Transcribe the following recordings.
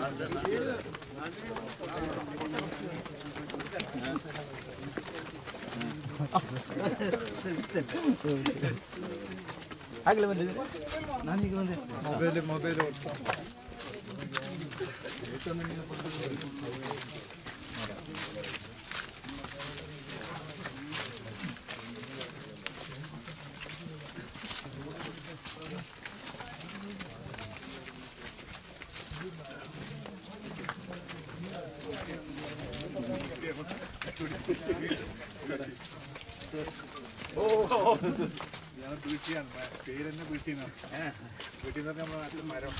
ಆಗ್ಲೇ ಬಂದಿದ್ದೀರಾ ನಾನೀಗ ಬಂದೆ ಮೊಬೈಲ್ ಮೊಬೈಲ್ ഞാൻ വീട്ടിയാണ് പേരെന്നെ വീട്ടിൽ നിന്നാണ് വീട്ടിൽ നിന്ന് പറഞ്ഞാൽ നമ്മുടെ നാട്ടിൽ മരം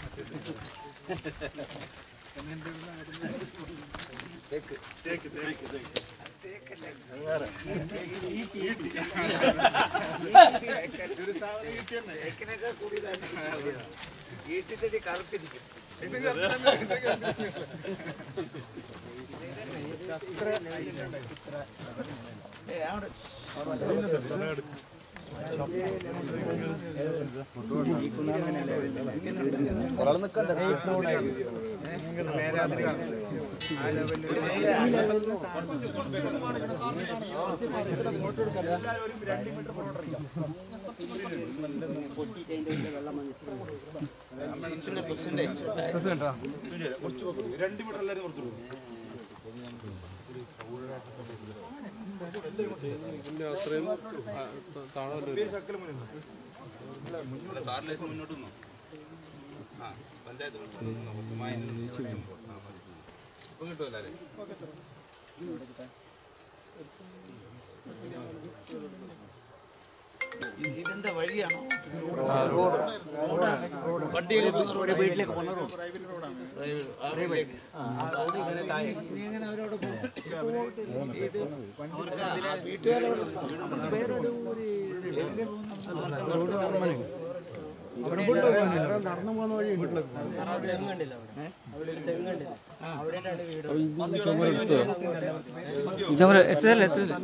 എന്നെ തേക്ക് തേക്ക് തേക്ക് ഒരു സാധനം ഈട്ടി തന്നെ ഈട്ടിത്തടി കറുത്തിരിക്കും ഇത് കറക്റ്റ് ഇത് കറക്റ്റ് കാറിലേക്ക് മുന്നോട്ട് നിന്നോ ആ പഞ്ചായത്ത് പ്രസിഡന്റ് നിന്നോ. മൊത്തമായി നിന്ന് ആ, മതി. ഇപ്പം കിട്ടുമല്ലോ അല്ലേ ഇത് ഇതെന്താ വഴിയാണോ വണ്ടിയൊക്കെ പോകുന്ന റോഡ് വീട്ടിലേക്ക് പോകുന്ന റോഡ് ഇനി എങ്ങനെ അവരോട് പോകും വീട്ടുകാരോട് ചുമര എത്തതല്ലേ എത്തതല്ലേ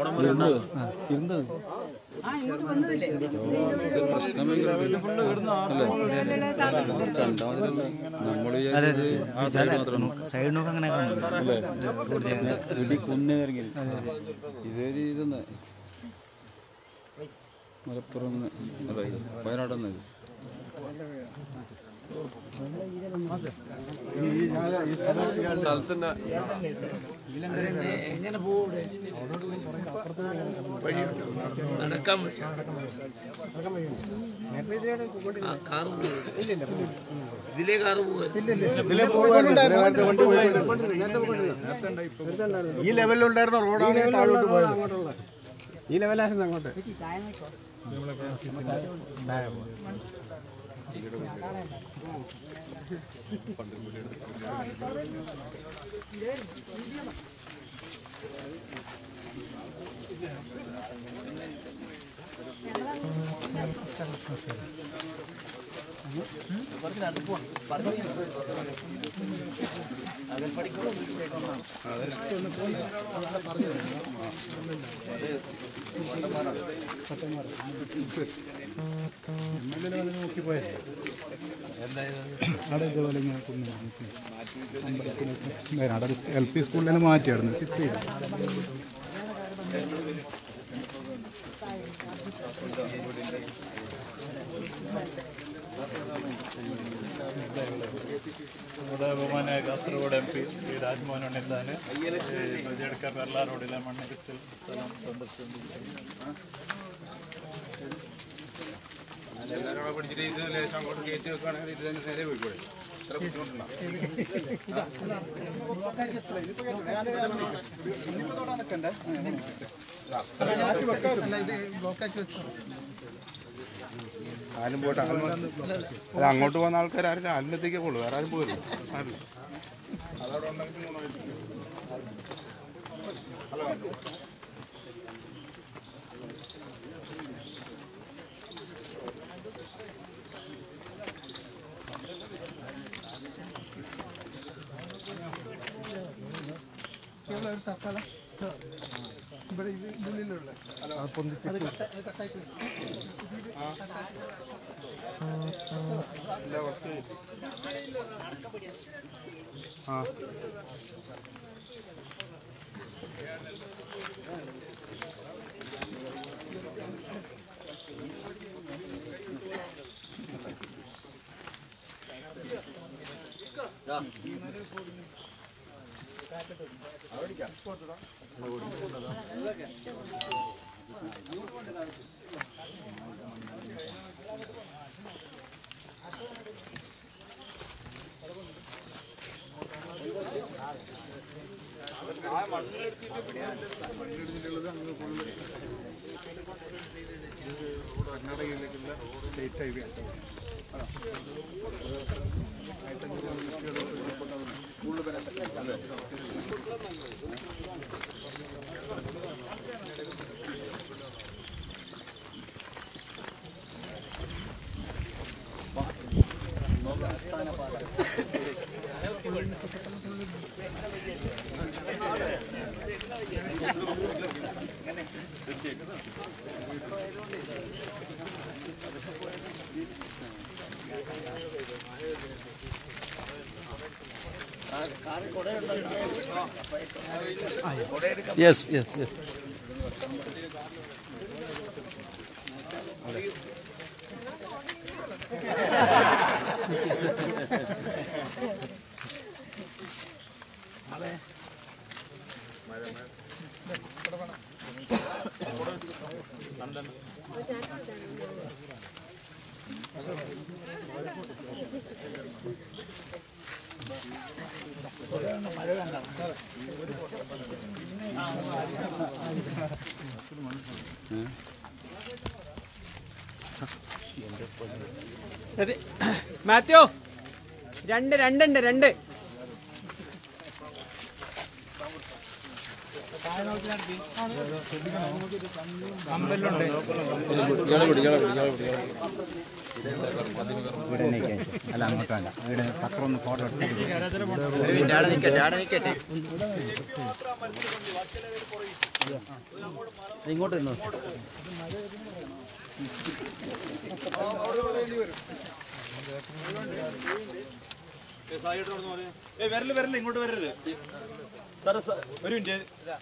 സൈഡ് നോക്ക് അങ്ങനെ കുന്ന് ഇറങ്ങി ഇതൊരു ഇതൊന്ന് മലപ്പുറം വയനാട് സ്ഥലത്തിന്റെ എങ്ങനെ പോകും വഴിയുണ്ട് നടക്കാൻ വഴി ആ, കാറ് പോകും ഇതിലേ കാറ് പോകും ഈ ലെവലിലുണ്ടായിരുന്ന റോഡാണ് താഴോട്ട് പോയത് ഈ ലെവലായിരുന്നു അങ്ങോട്ട് അവിടെ ഇതുപോലെ ഇങ്ങനെ കുന്ന് അമ്പലത്തിലേക്ക് അവിടെ എൽ പി സ്കൂളിൽ മാറ്റിയായിരുന്നു ഷിഫ്റ്റ് ചെയ്തു ഇവിടെ ബഹുമാനായ കാസർഗോഡ് എം പി ശ്രീ രാജ്മോഹൻ ഉണ്ണിത്താന് പ്രതിയെടുക്ക പെർല റോഡിലെ മണ്ണിടിച്ചിൽ സ്ഥലം സന്ദർശിച്ചിരിക്കുന്നു എല്ലാവരും കൂടെ പിടിച്ചിട്ട് ഇത് ലേശം അങ്ങോട്ട് കയറ്റി വെക്കുകയാണെങ്കിൽ ഇത് തന്നെ നേരെ പോയിക്കോളെ ഇത്ര ബുദ്ധിമുട്ടുണ്ടോ ആരും പോട്ടെ അത് അങ്ങോട്ട് പോകുന്ന ആൾക്കാർ ആരും ആത്മഹത്യക്കേ ഉള്ളൂ വേറെ ആരും പോരും ആരും അതവിടെ ഉണ്ടെങ്കിൽ മൂന്ന് വഴി. കർണാടകയിലേക്കുള്ള state highway yes yes yes Mathew രണ്ട് രണ്ടുണ്ട് രണ്ട് അല്ല അങ്ങോട്ട് വേണ്ട ഇവിടെ പത്രം ഒന്ന് ഫോട്ടോ ഇങ്ങോട്ട് നിന്നോ വരല് വരല് ഇങ്ങോട്ട് വരരുത് സാറേ സാ- ഒരു മിനിറ്റ്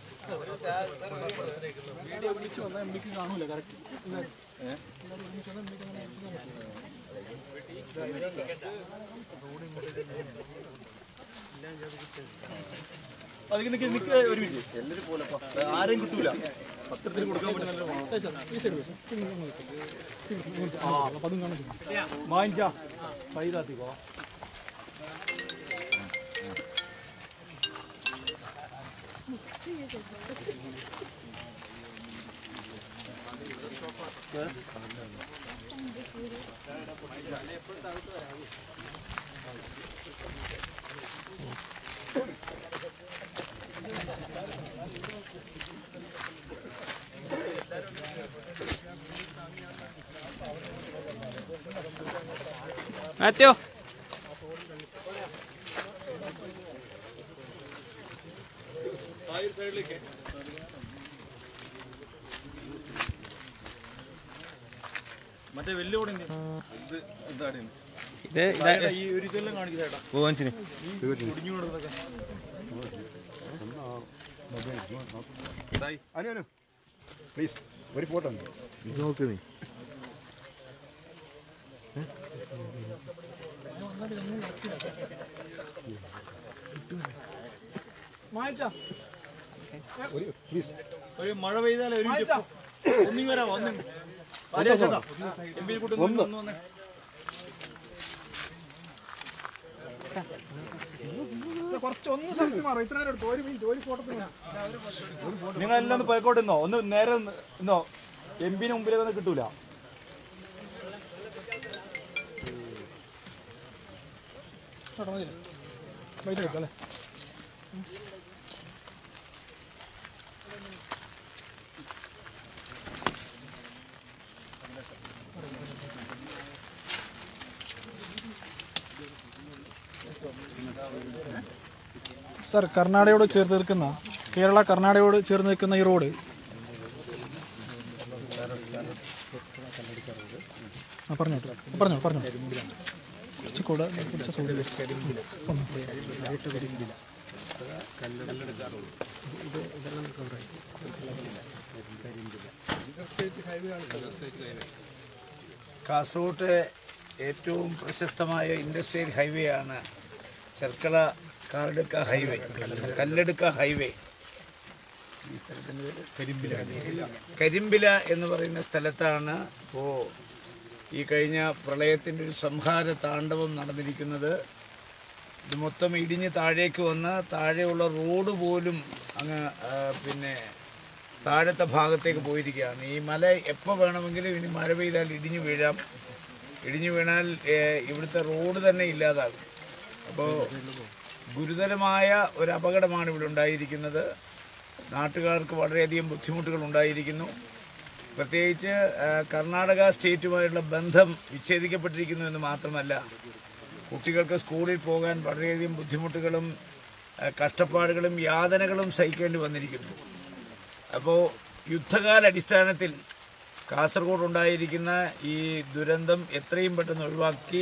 അതിന് നിക്ക് നിക്ക് ഒരു മിനിറ്റ് എല്ലാവരും പോലെ ആരെയും കിട്ടൂല പത്രത്തിന് കൊടുക്കാൻ പറ്റുന്ന മാഞ്ചാ പൈതാത്തിക്കോ മാത്യു മറ്റേ വലിയ കൂടെ ഇത് എന്താണ് ഇത് ഇതാ- ഈ ഒരു ഇതെല്ലാം കാണിക്കുന്നേട്ടാ കുടിഞ്ഞു കൊടുക്കുന്നതൊക്കെ അനു അനു പ്ലീസ് ഒരു ഫോട്ടോ നോക്ക് നീ ഒരു പ്ലീസ് ഒരു മഴ പെയ്താലേ ഒരു മിനിറ്റ് ഒന്നി വരാമോ ഒന്ന് ആര്യാച്ചേട്ടാ എം പി കൂട്ടി ഒന്ന് ഒന്ന് വന്നേ നിങ്ങളെല്ലാം ഒന്ന് പോയിക്കോട്ടെ ഇന്നോ ഒന്ന് നേരെ ഒന്ന് ഇന്നോ എം പിന് മുമ്പിലേക്ക് ഒന്ന് കിട്ടൂല സർ കർണാടകയോട് ചേർന്ന് നിൽക്കുന്ന കേരള കർണാടകയോട് ചേർന്ന് നിൽക്കുന്ന ഈ റോഡ് പറഞ്ഞോട്ടെ പറഞ്ഞോ പറഞ്ഞോ കുറച്ചുകൂടെ കുറച്ച് സൗകര്യം കാസർഗോട്ട് ഏറ്റവും പ്രശസ്തമായ ഇൻഡസ്ട്രിയൽ ഹൈവേ ആണ് ചെർക്കള കാർഡുക്ക ഹൈവേ കല്ലെടുക്ക ഹൈവേ ഈ സ്ഥലത്തിൻ്റെ പേര് കരിമ്പില എന്ന് പറയുന്ന സ്ഥലത്താണ് ഇപ്പോൾ ഈ കഴിഞ്ഞ പ്രളയത്തിൻ്റെ ഒരു സംഹാര താണ്ഡവം നടന്നിരിക്കുന്നത് ഇത് മൊത്തം ഇടിഞ്ഞ് താഴേക്ക് വന്ന് താഴെയുള്ള റോഡ് പോലും അങ്ങ് ആ, പിന്നെ താഴത്തെ ഭാഗത്തേക്ക് പോയിരിക്കുകയാണ് ഈ മല എപ്പോൾ വേണമെങ്കിലും ഇനി മഴ പെയ്താൽ ഇടിഞ്ഞു വീഴാം ഇടിഞ്ഞു വീണാൽ ഏ, ഇവിടുത്തെ റോഡ് തന്നെ ഇല്ലാതാകും അപ്പോൾ ഗുരുതരമായ ഒരു അപകടമാണ് ഇവിടെ ഉണ്ടായിരിക്കുന്നത് നാട്ടുകാർക്ക് വളരെയധികം ബുദ്ധിമുട്ടുകൾ ഉണ്ടായിരിക്കുന്നു പ്രത്യേകിച്ച് ആ, കർണാടക സ്റ്റേറ്റുമായിട്ടുള്ള ബന്ധം വിച്ഛേദിക്കപ്പെട്ടിരിക്കുന്നു എന്ന് മാത്രമല്ല കുട്ടികൾക്ക് സ്കൂളിൽ പോകാൻ വളരെയധികം ബുദ്ധിമുട്ടുകളും ആ, കഷ്ടപ്പാടുകളും യാതനകളും സഹിക്കേണ്ടി വന്നിരിക്കുന്നു അപ്പോൾ യുദ്ധകാല അടിസ്ഥാനത്തിൽ കാസർഗോഡ് ഉണ്ടായിരിക്കുന്ന ഈ ദുരന്തം എത്രയും പെട്ടെന്ന് ഒഴിവാക്കി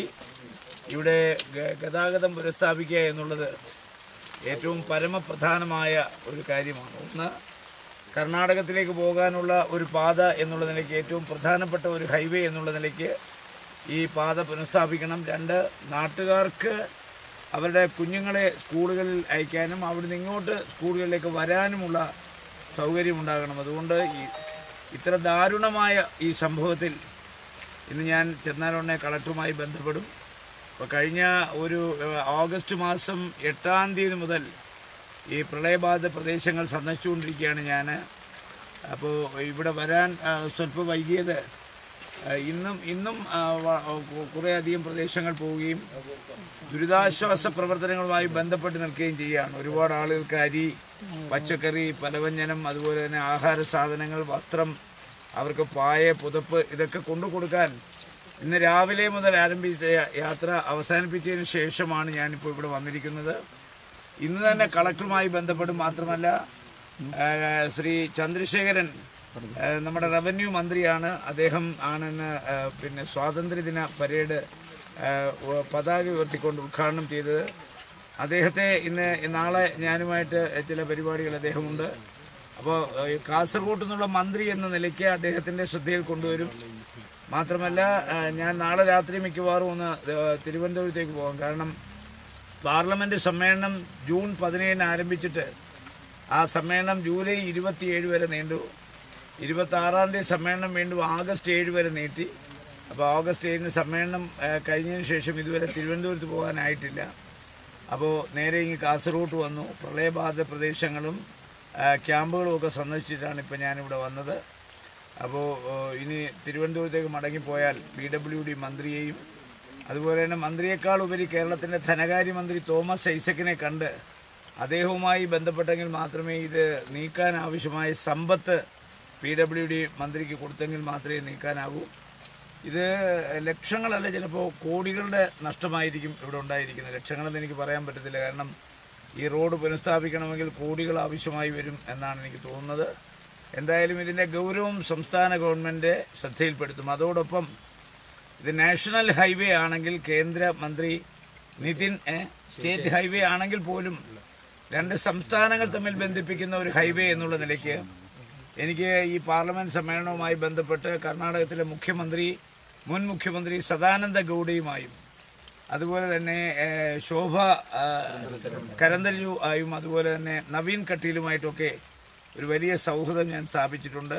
ഇവിടെ ഗ- ഗതാഗതം പുനഃസ്ഥാപിക്കുക എന്നുള്ളത് ഏറ്റവും പരമപ്രധാനമായ ഒരു കാര്യമാണ് ഒന്ന് കർണാടകത്തിലേക്ക് പോകാനുള്ള ഒരു പാത എന്നുള്ള നിലയ്ക്ക് ഏറ്റവും പ്രധാനപ്പെട്ട ഒരു ഹൈവേ എന്നുള്ള നിലയ്ക്ക് ഈ പാത പുനഃസ്ഥാപിക്കണം രണ്ട് നാട്ടുകാർക്ക് അവരുടെ കുഞ്ഞുങ്ങളെ സ്കൂളുകളിൽ അയക്കാനും അവിടുന്ന് ഇങ്ങോട്ട് സ്കൂളുകളിലേക്ക് വരാനുമുള്ള സൗകര്യം ഉണ്ടാകണം അതുകൊണ്ട് ഈ ഇത്ര ദാരുണമായ ഈ സംഭവത്തിൽ ഇന്ന് ഞാൻ ചെന്നാലോണ്ണെ കളക്ടറുമായി ബന്ധപ്പെടും അപ്പോൾ കഴിഞ്ഞ ഒരു ഏഹ്, ഓഗസ്റ്റ് മാസം എട്ടാം തീയതി മുതൽ ഈ പ്രളയബാധിത പ്രദേശങ്ങൾ സന്ദർശിച്ചുകൊണ്ടിരിക്കുകയാണ് ഞാൻ അപ്പോൾ ഇവിടെ വരാൻ ആ, സ്വല്പം വൈകിയത് ആ, ഇന്നും ഇന്നും ആ, വ- കു- കുറേയധികം പ്രദേശങ്ങൾ പോവുകയും ദുരിതാശ്വാസ പ്രവർത്തനങ്ങളുമായി ബന്ധപ്പെട്ട് നിൽക്കുകയും ചെയ്യുകയാണ് ഒരുപാട് ആളുകൾക്ക് അരി പച്ചക്കറി പലവ്യഞ്ജനം അതുപോലെ തന്നെ ആഹാര സാധനങ്ങൾ വസ്ത്രം അവർക്ക് പായ പുതപ്പ് ഇതൊക്കെ കൊണ്ടു കൊടുക്കാൻ ഇന്ന് രാവിലെ മുതൽ ആരംഭിച്ച യാ- യാത്ര അവസാനിപ്പിച്ചതിന് ശേഷമാണ് ഞാനിപ്പോൾ ഇവിടെ വന്നിരിക്കുന്നത് ഇന്ന് തന്നെ കളക്ടറുമായി ബന്ധപ്പെടും മാത്രമല്ല ആ, ശ്രീ ചന്ദ്രശേഖരൻ ആ, നമ്മുടെ റവന്യൂ മന്ത്രിയാണ് അദ്ദേഹം ആണ് ഇന്ന് ആ, പിന്നെ സ്വാതന്ത്ര്യദിന പരേഡ് ആ, ഉ- പതാക ഉയർത്തിക്കൊണ്ട് ഉദ്ഘാടനം ചെയ്തത് അദ്ദേഹത്തെ ഇന്ന് നാളെ ഞാനുമായിട്ട് ചില പരിപാടികൾ അദ്ദേഹമുണ്ട് അപ്പോൾ കാസർഗോഡ് നിന്നുള്ള മന്ത്രി എന്ന നിലയ്ക്ക് അദ്ദേഹത്തിൻ്റെ ശ്രദ്ധയിൽ കൊണ്ടുവരും മാത്രമല്ല ആ, ഞാൻ നാളെ രാത്രി മിക്കവാറും ഒന്ന് ആ, തിരുവനന്തപുരത്തേക്ക് പോകാം കാരണം പാർലമെൻറ്റ് സമ്മേളനം ജൂൺ പതിനേഴിന് ആരംഭിച്ചിട്ട് ആ സമ്മേളനം ജൂലൈ ഇരുപത്തിയേഴ് വരെ നീണ്ടു ഇരുപത്തി ആറാം തീയതി സമ്മേളനം വീണ്ടും ആഗസ്റ്റ് ഏഴ് വരെ നീട്ടി അപ്പോൾ ആഗസ്റ്റ് ഏഴിന് സമ്മേളനം ആ, കഴിഞ്ഞതിന് ശേഷം ഇതുവരെ തിരുവനന്തപുരത്ത് പോകാനായിട്ടില്ല അപ്പോൾ നേരെ ഇങ്ങ് കാസർഗോഡ് വന്നു പ്രളയബാധിത പ്രദേശങ്ങളും ആ, ക്യാമ്പുകളും ഒക്കെ സന്ദർശിച്ചിട്ടാണ് ഇപ്പോൾ ഞാനിവിടെ വന്നത് അപ്പോൾ ഇനി തിരുവനന്തപുരത്തേക്ക് മടങ്ങിപ്പോയാൽ പി ഡബ്ല്യു ഡി മന്ത്രിയെയും അതുപോലെ തന്നെ മന്ത്രിയേക്കാൾ ഉപരി കേരളത്തിൻ്റെ ധനകാര്യമന്ത്രി തോമസ് ഐസക്കിനെ കണ്ട് അദ്ദേഹവുമായി ബന്ധപ്പെട്ടെങ്കിൽ മാത്രമേ ഇത് നീക്കാൻ ആവശ്യമായ സമ്പത്ത് പി ഡബ്ല്യു ഡി മന്ത്രിക്ക് കൊടുത്തെങ്കിൽ മാത്രമേ നീക്കാനാകൂ ഇത് ലക്ഷങ്ങളല്ല ചിലപ്പോൾ കോടികളുടെ നഷ്ടമായിരിക്കും ഇവിടെ ഉണ്ടായിരിക്കുന്നത് ലക്ഷങ്ങളെന്ന് എനിക്ക് പറയാൻ പറ്റത്തില്ല കാരണം ഈ റോഡ് പുനഃസ്ഥാപിക്കണമെങ്കിൽ കോടികൾ ആവശ്യമായി വരും എന്നാണ് എനിക്ക് തോന്നുന്നത് എന്തായാലും ഇതിൻ്റെ ഗൗരവം സംസ്ഥാന ഗവൺമെൻറ് ശ്രദ്ധയിൽപ്പെടുത്തും അതോടൊപ്പം ഇത് നാഷണൽ ഹൈവേ ആണെങ്കിൽ കേന്ദ്ര മന്ത്രി നിതിൻ ഏ, സ്റ്റേറ്റ് ഹൈവേ ആണെങ്കിൽ പോലും രണ്ട് സംസ്ഥാനങ്ങൾ തമ്മിൽ ബന്ധിപ്പിക്കുന്ന ഒരു ഹൈവേ എന്നുള്ള നിലയ്ക്ക് എനിക്ക് ഈ പാർലമെന്റ് സമ്മേളനവുമായി ബന്ധപ്പെട്ട് കർണാടകത്തിലെ മുഖ്യമന്ത്രി മുൻ മുഖ്യമന്ത്രി സദാനന്ദ ഗൗഡയുമായും അതുപോലെ തന്നെ ഏ, ശോഭ ആ, കരന്തലു ആയും അതുപോലെ തന്നെ നവീൻ കട്ടീലുമായിട്ടൊക്കെ ഒരു വലിയ സൗഹൃദം ഞാൻ സ്ഥാപിച്ചിട്ടുണ്ട്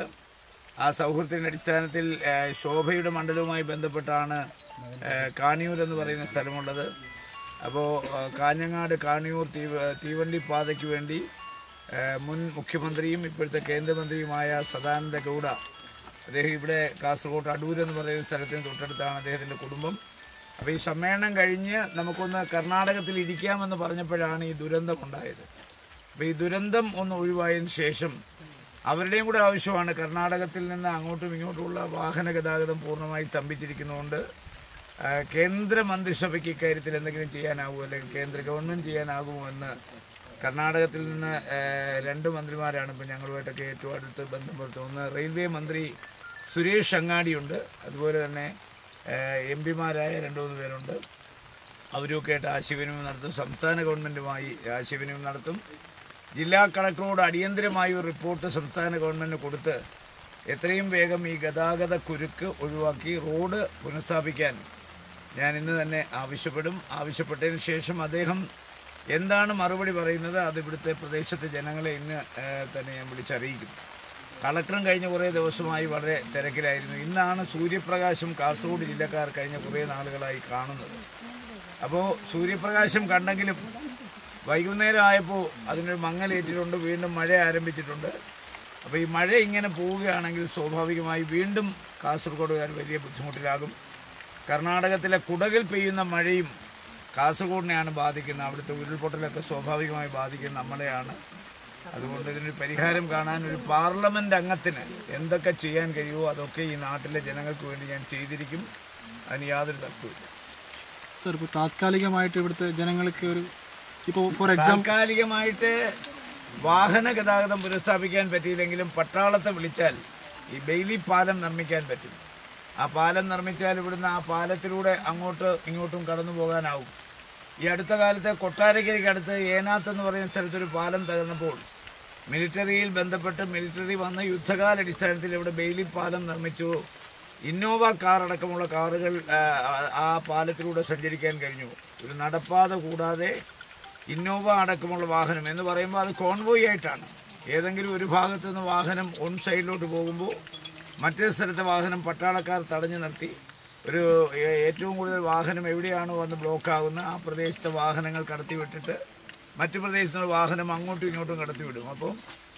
ആ സൗഹൃദത്തിൻ്റെ അടിസ്ഥാനത്തിൽ ഏ, ശോഭയുടെ മണ്ഡലവുമായി ബന്ധപ്പെട്ടാണ് ഏ, കാണിയൂർ എന്ന് പറയുന്ന സ്ഥലമുള്ളത് അപ്പോൾ കാഞ്ഞങ്ങാട് കാണിയൂർ തീവ തീവണ്ടി പാതയ്ക്ക് വേണ്ടി ഏ, മുൻ മുഖ്യമന്ത്രിയും ഇപ്പോഴത്തെ കേന്ദ്രമന്ത്രിയുമായ സദാനന്ദ ഗൗഡ അദ്ദേഹം ഇവിടെ കാസർഗോഡ് അടൂർ എന്ന് പറയുന്ന സ്ഥലത്തിന് തൊട്ടടുത്താണ് അദ്ദേഹത്തിൻ്റെ കുടുംബം അപ്പോൾ ഈ സമ്മേളനം കഴിഞ്ഞ് നമുക്കൊന്ന് കർണാടകത്തിൽ ഇരിക്കാമെന്ന് പറഞ്ഞപ്പോഴാണ് ഈ ദുരന്തം ഉണ്ടായത് അപ്പോൾ ഈ ദുരന്തം ഒന്ന് ഒഴിവായതിന് ശേഷം അവരുടെയും കൂടെ ആവശ്യമാണ് കർണാടകത്തിൽ നിന്ന് അങ്ങോട്ടും ഇങ്ങോട്ടുമുള്ള വാഹന ഗതാഗതം പൂർണ്ണമായി സ്തംഭിച്ചിരിക്കുന്നതുകൊണ്ട് ആ, കേന്ദ്ര മന്ത്രിസഭയ്ക്ക് ഇക്കാര്യത്തിൽ എന്തെങ്കിലും ചെയ്യാനാകുമോ അല്ലെങ്കിൽ കേന്ദ്ര ഗവൺമെൻറ് ചെയ്യാനാകുമോ എന്ന് കർണാടകത്തിൽ നിന്ന് ആ, രണ്ട് മന്ത്രിമാരാണ് ഇപ്പോൾ ഞങ്ങളുമായിട്ടൊക്കെ ഏറ്റവും അടുത്ത് ബന്ധപ്പെടുത്തുന്നത് ഒന്ന് റെയിൽവേ മന്ത്രി സുരേഷ് അങ്ങാടിയുണ്ട് അതുപോലെ തന്നെ എം പിമാരായ രണ്ട് മൂന്ന് പേരുണ്ട് അവരൊക്കെയായിട്ട് ആശയവിനിമയം നടത്തും സംസ്ഥാന ഗവൺമെൻറ്റുമായി ആശയവിനിമയം നടത്തും ജില്ലാ കളക്ടറോട് അടിയന്തരമായി ഒരു റിപ്പോർട്ട് സംസ്ഥാന ഗവൺമെൻറ്റിന് കൊടുത്ത് എത്രയും വേഗം ഈ ഗതാഗത കുരുക്ക് ഒഴിവാക്കി റോഡ് പുനഃസ്ഥാപിക്കാൻ ഞാൻ ഇന്ന് തന്നെ ആവശ്യപ്പെടും ആവശ്യപ്പെട്ടതിന് ശേഷം അദ്ദേഹം എന്താണ് മറുപടി പറയുന്നത് അത് ഇവിടുത്തെ പ്രദേശത്തെ ജനങ്ങളെ ഇന്ന് ഏഹ്, തന്നെ ഞാൻ വിളിച്ചറിയിക്കും കളക്ടറും കഴിഞ്ഞ കുറേ ദിവസമായി വളരെ തിരക്കിലായിരുന്നു ഇന്നാണ് സൂര്യപ്രകാശം കാസർഗോഡ് ജില്ലക്കാർ കഴിഞ്ഞ കുറേ നാളുകളായി കാണുന്നത് അപ്പോൾ സൂര്യപ്രകാശം കണ്ടെങ്കിലും വൈകുന്നേരം ആയപ്പോൾ അതിനൊരു മങ്ങലേറ്റിട്ടുണ്ട് വീണ്ടും മഴ ആരംഭിച്ചിട്ടുണ്ട് അപ്പോൾ ഈ മഴ ഇങ്ങനെ പോവുകയാണെങ്കിൽ സ്വാഭാവികമായി വീണ്ടും കാസർഗോഡുകാർ വലിയ ബുദ്ധിമുട്ടിലാകും കർണാടകത്തിലെ കുടകിൽ പെയ്യുന്ന മഴയും കാസർഗോഡിനെയാണ് ബാധിക്കുന്നത് അവിടുത്തെ ഉരുൾപൊട്ടലൊക്കെ സ്വാഭാവികമായി ബാധിക്കുന്നത് നമ്മളെയാണ് അതുകൊണ്ട് ഇതിനൊരു പരിഹാരം കാണാൻ ഒരു പാർലമെന്റ് അംഗത്തിന് എന്തൊക്കെ ചെയ്യാൻ കഴിയുമോ അതൊക്കെ ഈ നാട്ടിലെ ജനങ്ങൾക്ക് വേണ്ടി ഞാൻ ചെയ്തിരിക്കും അതിന് യാതൊരു തർക്കവും സർ ഇപ്പോൾ താത്കാലികമായിട്ട് ഇവിടുത്തെ ജനങ്ങൾക്ക് ഒരു ഇപ്പോൾ ഫോർ എക്സാമ്പിൾ താൽക്കാലികമായിട്ട് വാഹന ഗതാഗതം പുനഃസ്ഥാപിക്കാൻ പറ്റിയില്ലെങ്കിലും പട്ടാളത്തെ വിളിച്ചാൽ ഈ ബെയിലി പാലം നിർമ്മിക്കാൻ പറ്റും ആ പാലം നിർമ്മിച്ചാൽ ഇവിടുന്ന് ആ പാലത്തിലൂടെ അങ്ങോട്ട് ഇങ്ങോട്ടും കടന്നു പോകാനാവും ഈ അടുത്ത കാലത്ത് കൊട്ടാരക്കരയ്ക്ക് അടുത്ത് ഏനാത്ത് എന്ന് പറയുന്ന സ്ഥലത്തൊരു പാലം തകർന്നപ്പോൾ മിലിറ്ററിയിൽ ബന്ധപ്പെട്ട് മിലിറ്ററി വന്ന യുദ്ധകാലടിസ്ഥാനത്തിൽ ഇവിടെ ബെയിലി പാലം നിർമ്മിച്ചു ഇന്നോവ കാർ അടക്കമുള്ള കാറുകൾ ആ, ആ പാലത്തിലൂടെ സഞ്ചരിക്കാൻ കഴിഞ്ഞു ഒരു നടപ്പാത കൂടാതെ ഇന്നോവ അടക്കമുള്ള വാഹനം എന്ന് പറയുമ്പോൾ അത് കോൺവോയ് ആയിട്ടാണ് ഏതെങ്കിലും ഒരു ഭാഗത്ത് നിന്ന് വാഹനം ഒൺ സൈഡിലോട്ട് പോകുമ്പോൾ മറ്റേ സ്ഥലത്തെ വാഹനം പട്ടാളക്കാർ തടഞ്ഞു നിർത്തി ഒരു ഏ- ഏറ്റവും കൂടുതൽ വാഹനം എവിടെയാണോ വന്ന് ബ്ലോക്ക് ആകുന്നത് ആ പ്രദേശത്തെ വാഹനങ്ങൾ കടത്തി വിട്ടിട്ട് മറ്റു പ്രദേശത്തുള്ള വാഹനം അങ്ങോട്ടും ഇങ്ങോട്ടും കടത്തി വിടും അപ്പം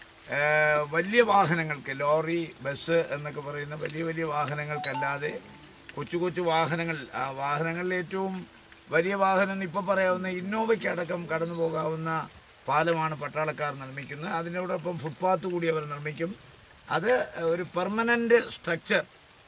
ഏഹ്, വലിയ വാഹനങ്ങൾക്ക് ലോറി ബസ് എന്നൊക്കെ പറയുന്ന വലിയ വലിയ വാഹനങ്ങൾക്കല്ലാതെ കൊച്ചു കൊച്ചു വാഹനങ്ങൾ ആ വാഹനങ്ങളിൽ ഏറ്റവും വലിയ വാഹനം ഇപ്പോൾ പറയാവുന്ന ഇന്നോവയ്ക്കടക്കം കടന്നു പോകാവുന്ന പാലമാണ് പട്ടാളക്കാർ നിർമ്മിക്കുന്നത് അതിനോടൊപ്പം ഫുട്പാത്ത് കൂടി അവർ നിർമ്മിക്കും അത് ഒരു പെർമനൻ്റ് സ്ട്രക്ചർ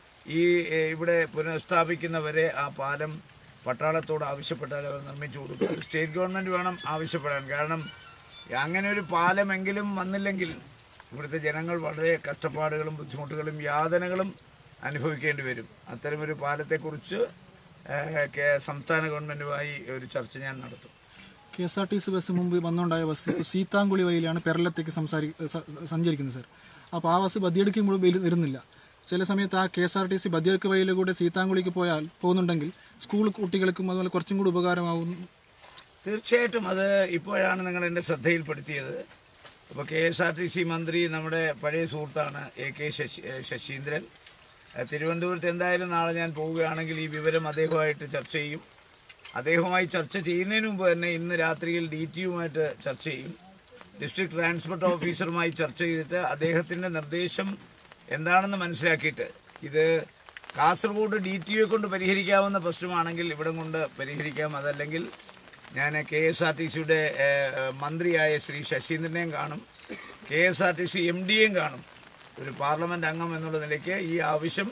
ഈ ഏഹ്, ഇവിടെ പുനഃസ്ഥാപിക്കുന്നവരെ ആ പാലം പട്ടാളത്തോട് ആവശ്യപ്പെട്ടാൽ അവർ നിർമ്മിച്ചു കൊടുക്കും അത് സ്റ്റേറ്റ് ഗവൺമെൻറ് വേണം ആവശ്യപ്പെടാൻ കാരണം അങ്ങനെ ഒരു പാലമെങ്കിലും വന്നില്ലെങ്കിൽ ഇവിടുത്തെ ജനങ്ങൾ വളരെ കഷ്ടപ്പാടുകളും ബുദ്ധിമുട്ടുകളും യാതനകളും അനുഭവിക്കേണ്ടി വരും അത്തരമൊരു പാലത്തെക്കുറിച്ച് ഏഹ്, കേ- സംസ്ഥാന ഗവൺമെൻറ്റുമായി ഒരു ചർച്ച ഞാൻ നടത്തും K S R T C bus മുമ്പ് വന്നുണ്ടായ ബസ് ഇപ്പോൾ സീതാങ്കുളി വഴിയിലാണ് പെരളത്തേക്ക് സംസാരി സ- സഞ്ചരിക്കുന്നത് സർ അപ്പോൾ ആ ബസ് ബദിയടുക്കുമ്പോൾ വരുന്നില്ല ചില സമയത്ത് ആ K S R T C Badiyadka വഴിയിലൂടെ സീതാങ്കുളിക്ക് പോയാൽ പോകുന്നുണ്ടെങ്കിൽ സ്കൂൾ കുട്ടികൾക്കും അതുപോലെ കുറച്ചും കൂടി ഉപകാരമാവും തീർച്ചയായിട്ടും അത് ഇപ്പോഴാണ് നിങ്ങൾ എൻ്റെ ശ്രദ്ധയിൽപ്പെടുത്തിയത് അപ്പോൾ K S R T C മന്ത്രി നമ്മുടെ പഴയ സുഹൃത്താണ് എ കെ ശശി ഏ, ശശീന്ദ്രൻ ഏ, തിരുവനന്തപുരത്ത് എന്തായാലും നാളെ ഞാൻ പോവുകയാണെങ്കിൽ ഈ വിവരം അദ്ദേഹമായിട്ട് ചർച്ച ചെയ്യും അദ്ദേഹവുമായി ചർച്ച ചെയ്യുന്നതിന് മുമ്പ് തന്നെ ഇന്ന് രാത്രിയിൽ ഡി ടിയുമായിട്ട് ചർച്ച ചെയ്യും ഡിസ്ട്രിക്ട് ട്രാൻസ്പോർട്ട് ഓഫീസറുമായി ചർച്ച ചെയ്തിട്ട് അദ്ദേഹത്തിൻ്റെ നിർദ്ദേശം എന്താണെന്ന് മനസ്സിലാക്കിയിട്ട് ഇത് കാസർഗോഡ് ഡി ടി ഒ കൊണ്ട് പരിഹരിക്കാവുന്ന പ്രശ്നമാണെങ്കിൽ ഇവിടം കൊണ്ട് പരിഹരിക്കാം അതല്ലെങ്കിൽ ഞാൻ കെ എസ് ആർ ടി സിയുടെ മന്ത്രിയായ ശ്രീ ശശീന്ദ്രനെയും കാണും K S R T C M ഡിയെയും കാണും ഒരു പാർലമെന്റ് അംഗം എന്നുള്ള നിലയ്ക്ക് ഈ ആവശ്യം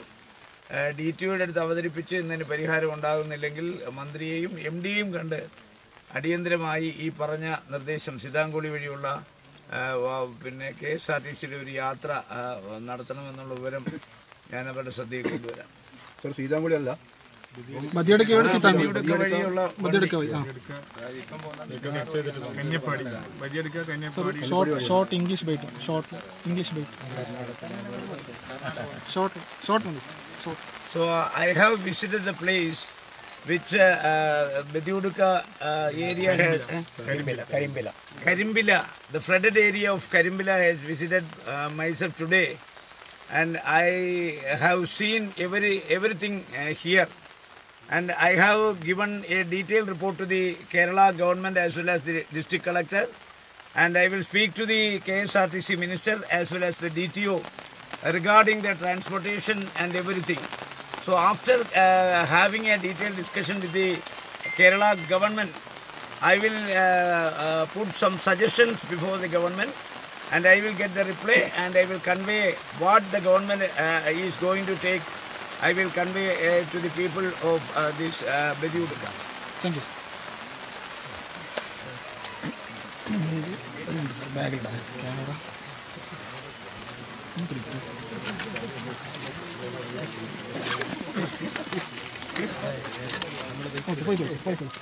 ഡി ടി ഒയുടെ അടുത്ത് അവതരിപ്പിച്ച് ഇന്നതിന് പരിഹാരം ഉണ്ടാകുന്നില്ലെങ്കിൽ മന്ത്രിയെയും എം ഡിയെയും കണ്ട് അടിയന്തരമായി ഈ പറഞ്ഞ നിർദ്ദേശം സിതാങ്കുളി വഴിയുള്ള ആ, വ- പിന്നെ കെ എസ് ആർ ടി സിയുടെ ഒരു യാത്ര ആ, നടത്തണമെന്നുള്ള വിവരം ഞാൻ അവരുടെ ശ്രദ്ധയിൽ കൊണ്ടുവരാം സർ സീതാങ്കുളി അല്ല ബദിയടുക്ക് എവിടെ സീതാങ്കുളി ഇവിടുത്തെ വഴിയുള്ള ബദിയടുക്ക വഴി ആ കന്യപ്പാടി വലിയെടുക്കുക Kanyappady short short English byte short English byte short short മതി short So uh, I have visited the place which uh, uh, Bediuduka uh, area has. Karimbila. Karimbila. Karimbila. The flooded area of Karimbila has visited uh, myself today, and I have seen every everything uh, here. And I have given a detailed report to the Kerala government as well as the district collector. And I will speak to the KSRTC minister as well as the DTO regarding the transportation and everything. So after uh, having a detailed discussion with the Kerala government, I will uh, uh, put some suggestions before the government and I will get the reply and I will convey what the government uh, is going to take. I will convey uh, to the people of uh, this uh, Bediuduka. Thank you sir ബാഗിലിടാം camera okay പോയിക്കോളൂ പോയിക്കോളൂ